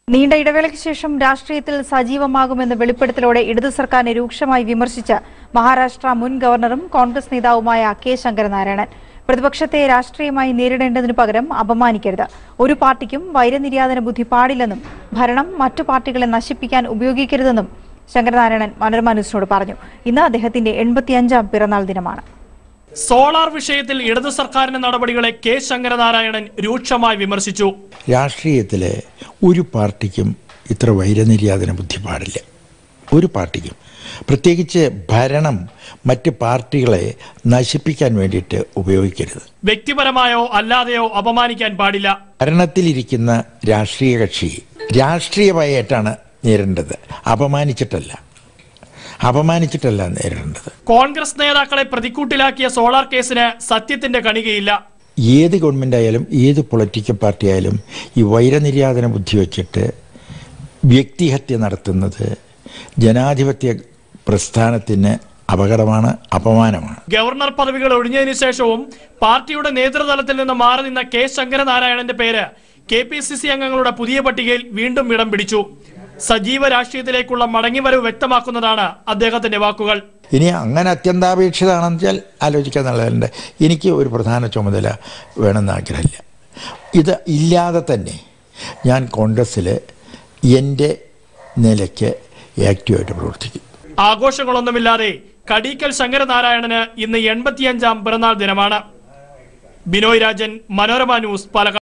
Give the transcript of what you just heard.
നീണ്ട ഇടവേളയ്ക്ക് ശേഷം രാഷ്ട്രീയത്തിൽ സജീവമാകുമെന്ന വെളിപ്പെടുത്തലോടെ ഇടതു സർക്കാരിനെ രൂക്ഷമായി വിമർശിച്ച മഹാരാഷ്ട്ര മുൻ ഗവർണറും കോൺഗ്രസ് നേതാവുമായ കെ ശങ്കരനാരായണൻ പ്രതിപക്ഷത്തെ രാഷ്ട്രീയമായി നേരിടേണ്ടതിനു പകരം അപമാനിക്കരുത് ഒരു പാർട്ടിക്കും വൈരനിര്യാതന ബുദ്ധി പാടില്ലെന്നും ഭരണം മറ്റു പാർട്ടികളെ നശിപ്പിക്കാൻ ഉപയോഗിക്കരുതെന്നും ശങ്കരനാരായണൻ മനോരമ ന്യൂസിനോട് പറഞ്ഞു ഇന്ന് അദ്ദേഹത്തിന്റെ എൺപത്തിയഞ്ചാം പിറന്നാൾ ദിനമാണ് സോളാർ വിഷയത്തിൽ ഇടതു സർക്കാരിന്റെ നടപടികളെ കെ ശങ്കരനാരായണൻ രൂക്ഷമായി വിമർശിച്ചു രാഷ്ട്രീയത്തിലെ ഒരു പാർട്ടിക്കും ഇത്ര വൈരനിര്യാതന ബുദ്ധി പാടില്ല ഒരു പാർട്ടിക്കും പ്രത്യേകിച്ച് ഭരണം മറ്റ് പാർട്ടികളെ നശിപ്പിക്കാൻ വേണ്ടിയിട്ട് ഉപയോഗിക്കരുത് വ്യക്തിപരമായോ അല്ലാതെയോ അപമാനിക്കാൻ പാടില്ല ഭരണത്തിലിരിക്കുന്ന രാഷ്ട്രീയ കക്ഷി രാഷ്ട്രീയമായിട്ടാണ് നേരിടേണ്ടത് അപമാനിച്ചിട്ടല്ല അപമാനിച്ചിട്ടല്ല നേരിടേണ്ടത് കോൺഗ്രസ് നേതാക്കളെ പ്രതിക്കൂട്ടിലാക്കിയ സോളാർ കേസിന് സത്യത്തിന്റെ കണികയില്ല ഏത് ഗവൺമെൻറ് ആയാലും ഏത് പൊളിറ്റിക്കൽ പാർട്ടി ആയാലും ഈ വൈരനിര്യാതന ബുദ്ധി വച്ചിട്ട് വ്യക്തിഹത്യ നടത്തുന്നത് ജനാധിപത്യ പ്രസ്ഥാനത്തിന് അപകടമാണ് അപമാനമാണ് ഗവർണർ പദവികൾ ഒഴിഞ്ഞതിനു ശേഷവും പാർട്ടിയുടെ നേതൃതലത്തിൽ നിന്ന് മാറി നിന്ന കെ ശങ്കരനാരായണന്റെ പേര് കെ പി സി സി അംഗങ്ങളുടെ പുതിയ പട്ടികയിൽ വീണ്ടും ഇടം പിടിച്ചു സജീവ രാഷ്ട്രീയത്തിലേക്കുള്ള മടങ്ങിവരവ് വ്യക്തമാക്കുന്നതാണ് അദ്ദേഹത്തിന്റെ വാക്കുകൾ ഇനി അങ്ങനെ അത്യന്താപേക്ഷിതമാണെന്ന് വെച്ചാൽ ആലോചിക്കാൻ നല്ലതുണ്ട് എനിക്ക് ഒരു പ്രധാന ചുമതല വേണമെന്ന് ആഗ്രഹമില്ല ഇത് ഇല്ലാതെ തന്നെ ഞാൻ കോൺഗ്രസ്സിൽ എൻ്റെ നിലയ്ക്ക് ആക്റ്റീവായിട്ട് പ്രവർത്തിക്കും ആഘോഷങ്ങളൊന്നുമില്ലാതെ കടീക്കൽ ശങ്കരനാരായണന് ഇന്ന് എൺപത്തിയഞ്ചാം പിറന്നാൾ ദിനമാണ് ബിനോയ് രാജൻ മനോരമ ന്യൂസ് പാലക്കാട്